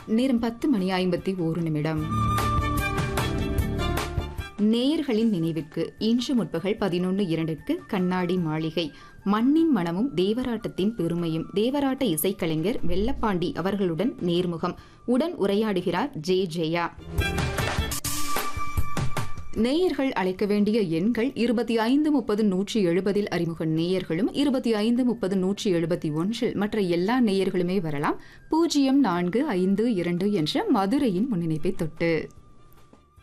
நேரம் பத்து மணி ஐம்பத்தி ஓரு நிமிடம் நேயர்களின் நினைவிற்கு இன்று முற்பகல் பதினொன்று இரண்டிற்கு கண்ணாடி மாளிகை மண்ணின் மனமும் தேவராட்டத்தின் பெருமையும் தேவராட்ட இசைக்கலைஞர் வெள்ளப்பாண்டி அவர்களுடன் நேர்முகம் உடன் உரையாடுகிறார் ஜே ஜெயா நேயர்கள் அழைக்க வேண்டிய எண்கள் இருபத்தி ஐந்து முப்பது நூற்றி எழுபதில் அறிமுக நேயர்களும் இருபத்தி ஐந்து முப்பது நூற்றி எழுபத்தி ஒன்றில் மற்ற எல்லா நேயர்களுமே வரலாம் பூஜ்ஜியம் நான்கு ஐந்து இரண்டு என்ற மதுரையின் முன்னிணைப்பை தொட்டு